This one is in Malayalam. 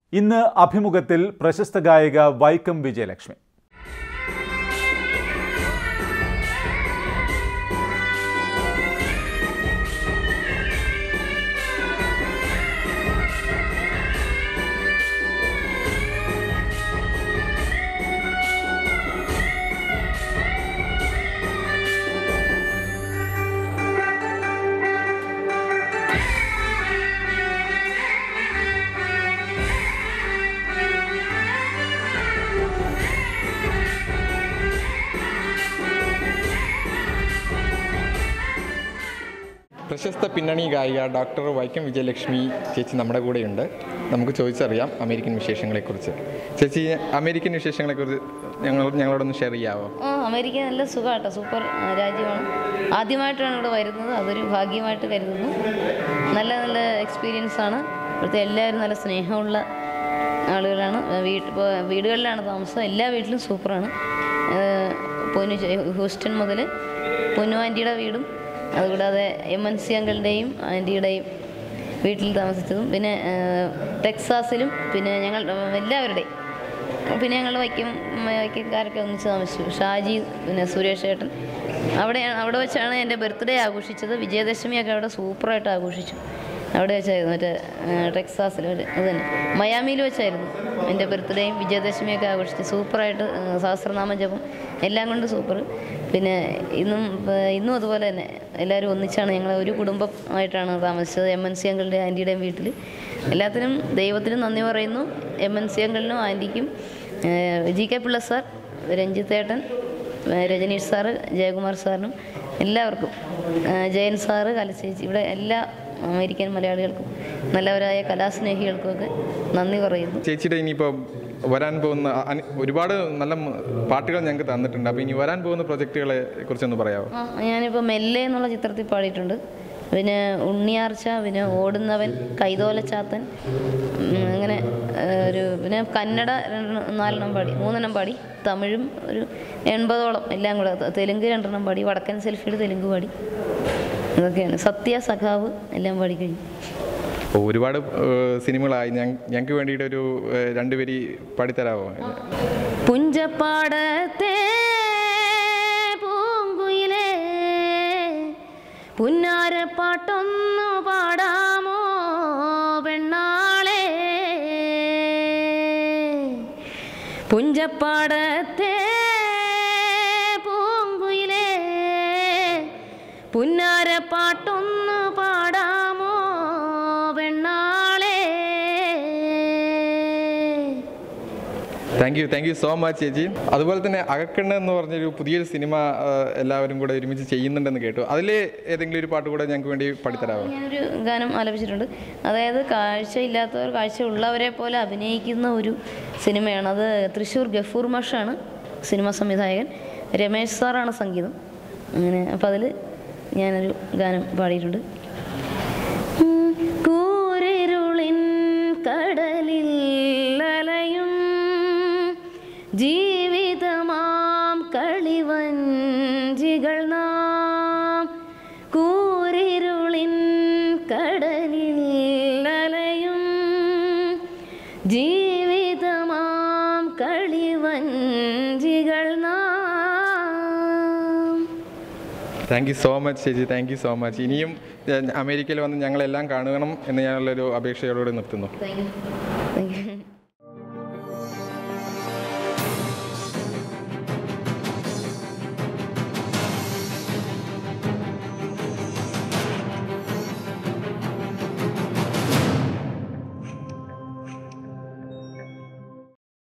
ഇന്ന് അഭിമുഖത്തിൽ പ്രശസ്ത ഗായിക വൈക്കം വിജയലക്ഷ്മി പ്രശസ്ത പിന്നണി ഗായിക ഡോക്ടർ വൈക്കം വിജയലക്ഷ്മി ചേച്ചി നമ്മുടെ കൂടെയുണ്ട് നമുക്ക് ചോദിച്ചറിയാം അമേരിക്കൻ വിശേഷങ്ങളെക്കുറിച്ച് ചേച്ചി അമേരിക്കൻ വിശേഷങ്ങളെക്കുറിച്ച് ഞങ്ങൾ ഞങ്ങളോടൊന്ന് ഷെയർ ചെയ്യാവോ ആ അമേരിക്ക നല്ല സുഖമാട്ടോ സൂപ്പർ ആ, രാജ്യമാണ് ആദ്യമായിട്ടാണ് ഇവിടെ വരുന്നത് അതൊരു ഭാഗ്യമായിട്ട് കരുതുന്നു നല്ല നല്ല എക്സ്പീരിയൻസ് ആണ് ഇവിടുത്തെ എല്ലാവരും നല്ല സ്നേഹമുള്ള ആളുകളാണ് വീട്ട് ഇപ്പോൾ വീടുകളിലാണ് താമസം എല്ലാ വീട്ടിലും സൂപ്പറാണ് ഏഹ് പൊന്നു ചെ- ഹൂസ്റ്റൺ മുതൽ പൊന്നു ആൻറ്റിയുടെ വീടും അതുകൂടാതെ എം എൻ സി അങ്കിളുടെയും ആൻറ്റിയുടെയും വീട്ടിൽ താമസിച്ചതും പിന്നെ ഏഹ് ടെക്സാസിലും പിന്നെ ഞങ്ങൾ എല്ലാവരുടെയും പിന്നെ ഞങ്ങൾ വയ്ക്കും വയ്ക്കക്കാരൊക്കെ ഒന്നിച്ച് താമസിച്ചു ഷാജി പിന്നെ സുരേഷ് ഏട്ടൻ അവിടെ അവിടെ വെച്ചാണ് എൻ്റെ ബർത്ത്ഡേ ആഘോഷിച്ചത് വിജയദശമിയൊക്കെ അവിടെ സൂപ്പറായിട്ട് ആഘോഷിച്ചു അവിടെ വെച്ചായിരുന്നു മറ്റേ ടെക്സാസിൽ ഒരു ഇത് തന്നെ മയാമിയിൽ വെച്ചായിരുന്നു എൻ്റെ ബർത്ത്ഡേയും വിജയദശമിയൊക്കെ ആഘോഷിച്ചു സൂപ്പറായിട്ട് ആ, സഹസ്രനാമ ജപം എല്ലാം കൊണ്ട് സൂപ്പർ പിന്നെ ഇന്നും ഇപ്പം ഇന്നും അതുപോലെ തന്നെ എല്ലാവരും ഒന്നിച്ചാണ് ഞങ്ങൾ ഒരു കുടുംബമായിട്ടാണ് താമസിച്ചത് എം എൻ സി അങ്കിളുടെ ആൻറ്റിയുടെയും വീട്ടിൽ എല്ലാത്തിനും ദൈവത്തിനും നന്ദി പറയുന്നു എം എൻ സി അങ്കിളിനും ആൻറ്റിക്കും ഏഹ് G K Pillai sir Ranjith ഏട്ടൻ ഏഹ് രജനീഷ് സാറ് ജയകുമാർ സാറിനും എല്ലാവർക്കും ഏഹ് ജയൻ സാറ് കലച്ചേച്ചി ഇവിടെ എല്ലാ അമേരിക്കൻ മലയാളികൾക്കും നല്ലവരായ കലാസ്നേഹികൾക്കുമൊക്കെ നന്ദി പറയുന്നു ചേച്ചിയുടെ ഇനിയിപ്പോൾ വരാൻ പോകുന്ന അനി- ഒരുപാട് നല്ല മ- പാട്ടുകൾ ഞങ്ങൾക്ക് തന്നിട്ടുണ്ട് അപ്പോൾ ഇനി വരാൻ പോകുന്ന പ്രൊജക്റ്റുകളെ കുറിച്ചൊന്ന് പറയാമോ ആ ഞാനിപ്പോൾ മെല്ലെ എന്നുള്ള ചിത്രത്തിൽ പാടിയിട്ടുണ്ട് പിന്നെ ഉണ്ണിയാർച്ച പിന്നെ ഓടുന്നവൻ കൈതോലച്ചാത്തൻ ഉം, അങ്ങനെ ആ, ഒരു പിന്നെ കന്നഡ രണ്ടെണ്ണം നാലെണ്ണം പാടി മൂന്നെണ്ണം പാടി തമിഴും ഒരു എൺപതോളം എല്ലാം കൂടെ ത- തെലുങ്ക് രണ്ടെണ്ണം പാടി വടക്കൻ സെൽഫിയുടെ തെലുങ്ക് പാടി ഇതൊക്കെയാണ് സത്യ സഖാവ് എല്ലാം പാടി കഴിഞ്ഞു അപ്പോൾ ഒരുപാട് ഏഹ്, സിനിമകളായി ഞങ്ങ ഞങ്ങൾക്ക് വേണ്ടിയിട്ട് ഒരു ഏഹ്, രണ്ട് വരി പാടിത്തരാമോ പുഞ്ചപ്പാടത്തെ പൂങ്കുയിലേ പുന്നാരപ്പാട്ടൊന്നു പാടാമോ പെണ്ണാളെ പുഞ്ചപ്പാടത്തെ പൂങ്കുയിലേ പുന്നാരപ്പാട്ടൊന്നു പാടാമോ പെണ്ണാളെ thank you thank you so much ചേച്ചി അതുപോലെ തന്നെ അകക്കണ്ണ് എന്ന് പറഞ്ഞൊരു പുതിയൊരു സിനിമ ഏഹ്, എല്ലാവരും കൂടെ ഒരുമിച്ച് ചെയ്യുന്നുണ്ടെന്ന് കേട്ടു അതിൽ ഏതെങ്കിലും ഒരു പാട്ട് കൂടെ ഞങ്ങൾക്ക് വേണ്ടി പാടിത്തരാമോ ഞാനൊരു ഗാനം ആലപിച്ചിട്ടുണ്ട് അതായത് കാഴ്ചയില്ലാത്തവർ കാഴ്ച ഉള്ളവരെ പോലെ അഭിനയിക്കുന്ന ഒരു സിനിമയാണ് അത് തൃശ്ശൂർ ഗഫൂർ മാഷാണ് സിനിമാ സംവിധായകൻ രമേശ് സാറാണ് സംഗീതം അങ്ങനെ അപ്പം അതിൽ ഞാനൊരു ഗാനം പാടിയിട്ടുണ്ട് ഉം, കൂരിരുളിൻ കടലിൽ അലയും ജീവിതമാം കളിവഞ്ചികൾ നാം കൂരിരുളിൻ കടലിൽ അലയും ജീവിതമാം കളിവഞ്ചികൾ നാം താങ്ക് യു സോ മച്ച് ചേച്ചി താങ്ക് യു സോ മച്ച് ഇനിയും ഏഹ്, അമേരിക്കയിൽ വന്ന് ഞങ്ങളെല്ലാം കാണണം എന്ന് ഞാനുള്ളൊരു അപേക്ഷയോടുകൂടി നിർത്തുന്നു താങ്ക് യു താങ്ക് യു